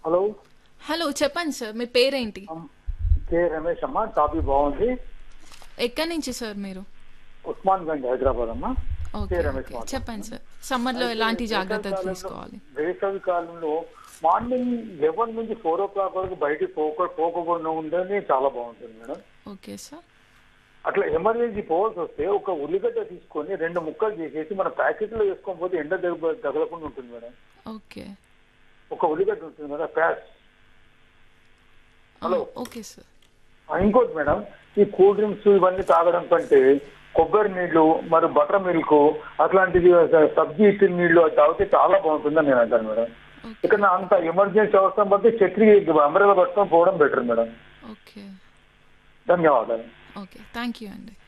Hello hello చెప్పండి sir మీ పేరేంటి కే రమేష్ అమ్మ టాపిక్ బాగుంది ఎక్కడి నుంచి సార్ మీరు ఉస్మాన్ గంజ్ హైదరాబాద్ అమ్మ ఓకే కే రమేష్ ఓకే మాట్లాడుతున్నాను. చెప్పండి సార్ సమ్మర్లో ఎలాంటి జాగ్రత్తలు వేసవి తీసుకోవాలి కాలంలో- వేసవి కాలంలో మార్నింగ్ లెవెన్ నుంచి ఫోర్ ఓ క్లాక్ వరకు బయటికి పోక పోకుండా ఉండని చాలా బాగుంటుంది మేడం ఓకే సార్ అట్లా ఎమర్జెన్సీ పోవాల్సి వస్తే ఒక ఉల్లిగడ్డ తీసుకొని రెండు ముక్కలు చేసేసి మన ప్యాకెట్లో వేసుకొని పోతే ఎండ తగ తగలకుండా ఉంటుంది మేడం ఓకే ఒక ఉల్లిగడ్డ ఉంటుంది కదా ప్యాక్ హలో. ఓకే సార్ ఆ, ఇంకోటి మేడం ఈ కూల్ డ్రింక్స్ ఇవన్నీ తాగడం కంటే కొబ్బరి నీళ్లు మరి బటర్ మిల్క్ అట్లాంటివి సబ్జీ నీళ్లు అది తాగితే చాలా బాగుంటుందని నేను అంటాను మేడం ఓకే ఇక్కడ నా అంత ఎమర్జెన్సీ అవసరం బట్టి ఛత్రి అంబరేలా పట్టుకొని పోవడం బెటర్ మేడం ఓకే ధన్యవాదాలు ఓకే థ్యాంక్ యూ అండి